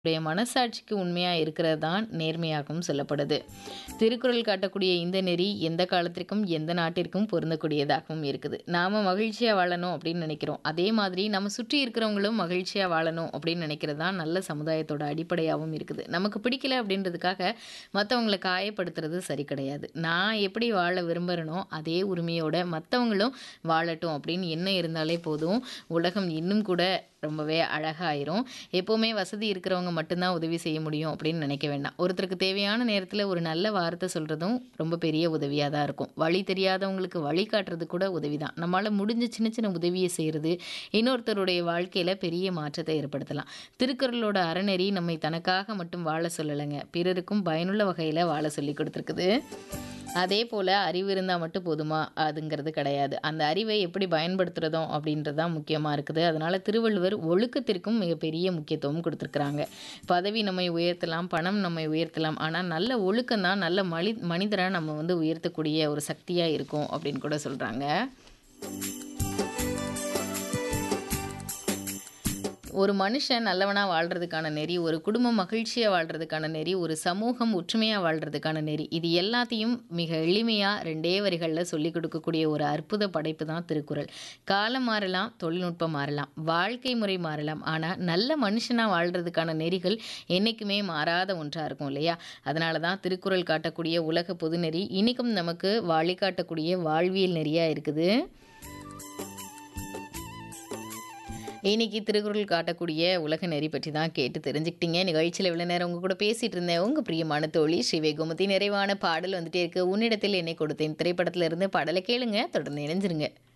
உடைய மனசாட்சிக்கு உண்மையா இருக்கிறது தான் நேர்மையாகவும் சொல்லப்படுது திருக்குறள் காட்டக்கூடிய இந்த நெறி எந்த காலத்திற்கும் எந்த நாட்டிற்கும் பொருந்தக்கூடியதாகவும் இருக்குது நாம மகிழ்ச்சியா வாழணும் அப்படின்னு நினைக்கிறோம் அதே மாதிரி நம்ம சுற்றி இருக்கிறவங்களும் மகிழ்ச்சியா வாழணும் அப்படின்னு நினைக்கிறது தான் நல்ல சமுதாயத்தோட அடிப்படையாகவும் இருக்குது நமக்கு பிடிக்கல அப்படின்றதுக்காக மற்றவங்களை காயப்படுத்துறது சரி கிடையாது நான் எப்படி வாழ விரும்புகிறேனோ அதே உரிமையோட மற்றவங்களும் வாழட்டும் அப்படின்னு எண்ணம் இருந்தாலே போதும் உலகம் இன்னும் கூட ரொம்பவே அழகாயிரும் எப்போவுமே வசதி இருக்கிறவங்க மட்டும்தான் உதவி செய்ய முடியும் அப்படின்னு நினைக்க வேண்டாம் ஒருத்தருக்கு தேவையான நேரத்தில் ஒரு நல்ல வார்த்தை சொல்கிறதும் ரொம்ப பெரிய உதவியாக தான் இருக்கும் வழி தெரியாதவங்களுக்கு வழி காட்டுறது கூட உதவி தான் நம்மளால் முடிஞ்ச சின்ன சின்ன உதவியை செய்கிறது இன்னொருத்தருடைய வாழ்க்கையில் பெரிய மாற்றத்தை ஏற்படுத்தலாம் திருக்குறளோட அறநெறி நம்மை தனக்காக மட்டும் வாழ சொல்லலைங்க பிறருக்கும் பயனுள்ள வகையில் வாழ சொல்லி கொடுத்துருக்குது அதே போல் அறிவு இருந்தால் மட்டும் போதுமா அதுங்கிறது கிடையாது அந்த அறிவை எப்படி பயன்படுத்துகிறதும் அப்படின்றது தான் முக்கியமாக இருக்குது அதனால் திருவள்ளுவர் ஒழுக்கத்திற்கும் மிகப்பெரிய முக்கியத்துவம் கொடுத்துருக்குறாங்க பதவி நம்மை உயர்த்தலாம் பணம் நம்மை உயர்த்தலாம் ஆனால் நல்ல ஒழுக்கம் தான் நல்ல மனி மனிதரை நம்ம வந்து உயர்த்தக்கூடிய ஒரு சக்தியாக இருக்கும் அப்படின்னு கூட சொல்கிறாங்க ஒரு மனுஷன் நல்லவனாக வாழ்கிறதுக்கான நெறி ஒரு குடும்பம் மகிழ்ச்சியாக வாழ்கிறதுக்கான நெறி ஒரு சமூகம் ஒற்றுமையாக வாழ்கிறதுக்கான நெறி இது எல்லாத்தையும் மிக எளிமையாக ரெண்டே வரிகளில் சொல்லிக் கொடுக்கக்கூடிய ஒரு அற்புத படைப்பு தான் திருக்குறள் காலம் மாறலாம் தொழில்நுட்பம் மாறலாம் வாழ்க்கை முறை மாறலாம் ஆனால் நல்ல மனுஷனாக வாழ்கிறதுக்கான நெறிகள் என்றைக்குமே மாறாத ஒன்றாக இருக்கும் இல்லையா அதனால தான் திருக்குறள் காட்டக்கூடிய உலக பொதுநெறி இன்றைக்கும் நமக்கு வழிகாட்டக்கூடிய வாழ்வியல் நெறியாக இருக்குது இன்னைக்கு திருக்குறள் காட்டக்கூடிய உலக நெறி பற்றி தான் கேட்டு தெரிஞ்சுக்கிட்டீங்க நிகழ்ச்சியில் இவ்வளோ நேரம் உங்க கூட பேசிட்டு இருந்தேன் உங்கள் பிரியமான தோழி ஸ்ரீவேகுமதி நிறைவான பாடல் வந்துட்டே இருக்கு உன்னிடத்தில் என்னை கொடுத்தேன் திரைப்படத்துல இருந்து பாடலை கேளுங்க தொடர்ந்து இணைஞ்சிருங்க